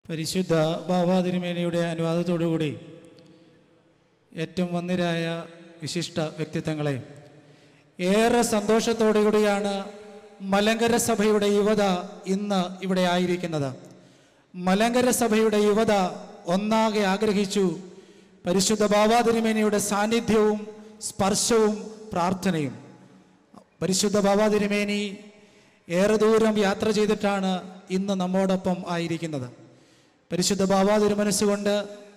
പരിശുദ്ധ ബാബാതിരുമേനയുടെ അനുവാദത്തോടുകൂടി ഏറ്റവും വന്നിരായ വിശിഷ്ട വ്യക്തിത്വങ്ങളെ ഏറെ സന്തോഷത്തോടുകൂടിയാണ് മലങ്കര സഭയുടെ യുവത ഇന്ന് ഇവിടെ ആയിരിക്കുന്നത് മലങ്കര സഭയുടെ യുവത ഒന്നാകെ ആഗ്രഹിച്ചു പരിശുദ്ധ ബാബാതിരുമേനയുടെ സാന്നിധ്യവും സ്പർശവും പ്രാർത്ഥനയും പരിശുദ്ധ ബാബാതിരുമേനി ഏറെ ദൂരം യാത്ര ചെയ്തിട്ടാണ് ഇന്ന് നമ്മോടൊപ്പം ആയിരിക്കുന്നത് പരിശുദ്ധ ബാബാ തിരുമനസ്സുകൊണ്ട്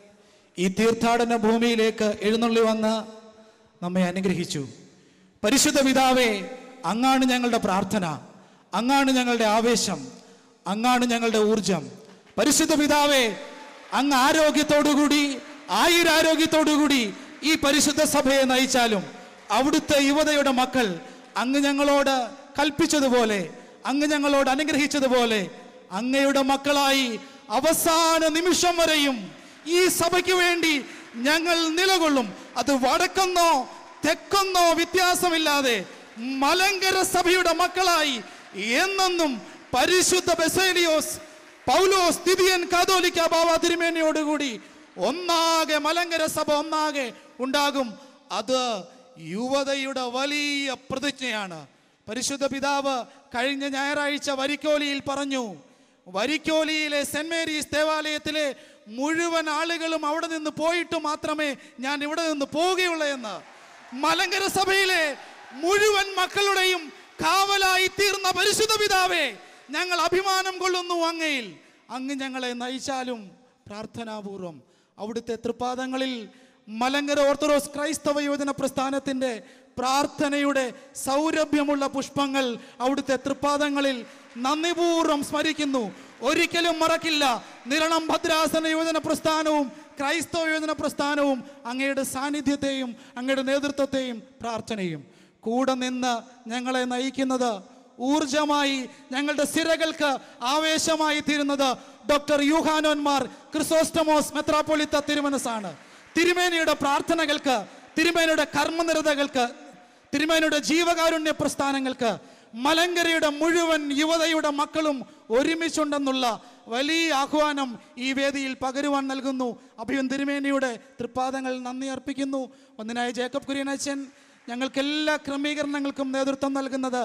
ഈ തീർത്ഥാടന ഭൂമിയിലേക്ക് എഴുന്നള്ളി വന്ന് നമ്മെ അനുഗ്രഹിച്ചു പരിശുദ്ധ പിതാവേ അങ്ങാണ് ഞങ്ങളുടെ പ്രാർത്ഥന അങ്ങാണ് ഞങ്ങളുടെ ആവേശം അങ്ങാണ് ഞങ്ങളുടെ ഊർജം പരിശുദ്ധ പിതാവേ അങ്ങ് ആരോഗ്യത്തോടുകൂടി ആയുരാരോഗ്യത്തോടുകൂടി ഈ പരിശുദ്ധ സഭയെ നയിച്ചാലും അവിടുത്തെ യുവതയുടെ മക്കൾ അങ്ങ് ഞങ്ങളോട് കൽപ്പിച്ചതുപോലെ അങ്ങ് ഞങ്ങളോട് അനുഗ്രഹിച്ചതുപോലെ അങ്ങയുടെ മക്കളായി അവസാന നിമിഷം വരെയും ഈ സഭയ്ക്ക് വേണ്ടി ഞങ്ങൾ നിലകൊള്ളും അത് വടക്കെന്നോ തെക്കെന്നോ വ്യത്യാസമില്ലാതെ മലങ്കര സഭയുടെ മക്കളായി എന്നെന്നും പരിശുദ്ധ ബെസേലിയോസ് പൗലോസ് തിതിയൻ കാതോലിക്ക ബാബ തിരുമേനയോടുകൂടി ഒന്നാകെ മലങ്കര സഭ ഒന്നാകെ ഉണ്ടാകും അത് യുവതയുടെ വലിയ പ്രതിജ്ഞയാണ് പരിശുദ്ധ പിതാവ് കഴിഞ്ഞ ഞായറാഴ്ച വരിക്കോലിയിൽ പറഞ്ഞു വരിക്കോലിയിലെ സെന്റ് മേരീസ് ദേവാലയത്തിലെ മുഴുവൻ ആളുകളും അവിടെ നിന്ന് പോയിട്ട് മാത്രമേ ഞാൻ ഇവിടെ നിന്ന് പോവുകയുള്ളൂ എന്ന് മലങ്കര സഭയിലെ മുഴുവൻ മക്കളുടെയും കാവലായി തീർന്ന പരിശുദ്ധ പിതാവേ ഞങ്ങൾ അഭിമാനം കൊള്ളുന്നു അങ്ങയിൽ അങ്ങ് ഞങ്ങളെ നയിച്ചാലും പ്രാർത്ഥനാപൂർവം അവിടുത്തെ തൃപ്പാദങ്ങളിൽ മലങ്കര ഓർത്തഡോക്സ് ക്രൈസ്തവ യുവജന പ്രസ്ഥാനത്തിന്റെ പ്രാർത്ഥനയുടെ സൗരഭ്യമുള്ള പുഷ്പങ്ങൾ അവിടുത്തെ തൃപ്പാദങ്ങളിൽ നന്ദിപൂർവ്വം സ്മരിക്കുന്നു ഒരിക്കലും മറക്കില്ല നിരണം ഭദ്രാസന യുവജന പ്രസ്ഥാനവും ക്രൈസ്തവ യുവജന പ്രസ്ഥാനവും അങ്ങയുടെ സാന്നിധ്യത്തെയും അങ്ങയുടെ നേതൃത്വത്തെയും പ്രാർത്ഥനയും കൂടെ നിന്ന് ഞങ്ങളെ നയിക്കുന്നത് ഊർജമായി ഞങ്ങളുടെ സിരകൾക്ക് ആവേശമായി തീരുന്നത് ഡോക്ടർ യൂഹാനോന്മാർ ക്രിസോസ്റ്റമോസ് മെത്രാപ്പൊളിത്ത തിരുമനസാണ് തിരുമേനിയുടെ പ്രാർത്ഥനകൾക്ക് തിരുമേനിയുടെ കർമ്മനിരതകൾക്ക് തിരുമേനിയുടെ ജീവകാരുണ്യ പ്രസ്ഥാനങ്ങൾക്ക് മലങ്കരയുടെ മുഴുവൻ യുവതയുടെ മക്കളും ഒരുമിച്ചുണ്ടെന്നുള്ള വലിയ ആഹ്വാനം ഈ വേദിയിൽ പകരുവാൻ നൽകുന്നു അഭിയൻ തിരുമേനിയുടെ തൃപ്പാദങ്ങൾ നന്ദി അർപ്പിക്കുന്നു ഒന്നിനായ ജേക്കബ് കുര്യനച്ചൻ ഞങ്ങൾക്ക് എല്ലാ ക്രമീകരണങ്ങൾക്കും നേതൃത്വം നൽകുന്നത്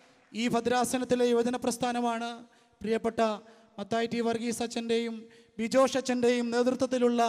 ഈ ഭദ്രാസനത്തിലെ യുവജന പ്രസ്ഥാനമാണ് പ്രിയപ്പെട്ട മത്തായി ടി വർഗീസ് അച്ഛൻ്റെയും ബിജോഷ് അച്ഛൻ്റെയും നേതൃത്വത്തിലുള്ള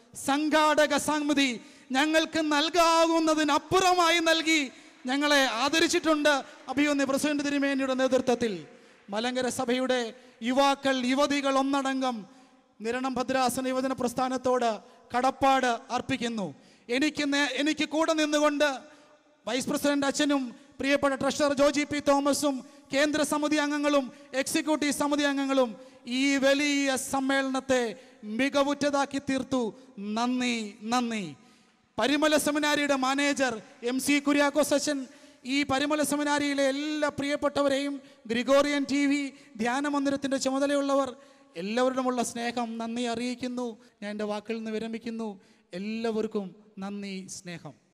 സംഘാടക സമിതി ഞങ്ങൾക്ക് നൽകാവുന്നതിനപ്പുറമായി നൽകി ഞങ്ങളെ ആദരിച്ചിട്ടുണ്ട് അഭിയൊന്ന് പ്രസിഡന്റ് തിരുമേനിയുടെ നേതൃത്വത്തിൽ മലങ്കര സഭയുടെ യുവാക്കൾ യുവതികൾ ഒന്നടങ്കം നിരണം ഭദ്രാസന യുവജന പ്രസ്ഥാനത്തോട് കടപ്പാട് അർപ്പിക്കുന്നു എനിക്ക് നേ- എനിക്ക് കൂടെ നിന്നുകൊണ്ട് വൈസ് പ്രസിഡന്റ് അച്ഛനും പ്രിയപ്പെട്ട ട്രഷറർ ജോജി പി തോമസും കേന്ദ്ര സമിതി അംഗങ്ങളും എക്സിക്യൂട്ടീവ് സമിതി അംഗങ്ങളും ഈ വലിയ സമ്മേളനത്തെ മികവുറ്റതാക്കി തീർത്തു നന്ദി നന്ദി പരിമല സെമിനാരിയുടെ മാനേജർ എം സി കുര്യാക്കോസ് അച്ഛൻ ഈ പരിമല സെമിനാരിയിലെ എല്ലാ പ്രിയപ്പെട്ടവരെയും ഗ്രിഗോറിയൻ ടി വി ധ്യാന മന്ദിരത്തിൻ്റെ ചുമതലയുള്ളവർ എല്ലാവരുടെയുമുള്ള സ്നേഹം നന്ദി അറിയിക്കുന്നു ഞാൻ എൻ്റെ വാക്കിൽ നിന്ന് വിരമിക്കുന്നു എല്ലാവർക്കും നന്ദി സ്നേഹം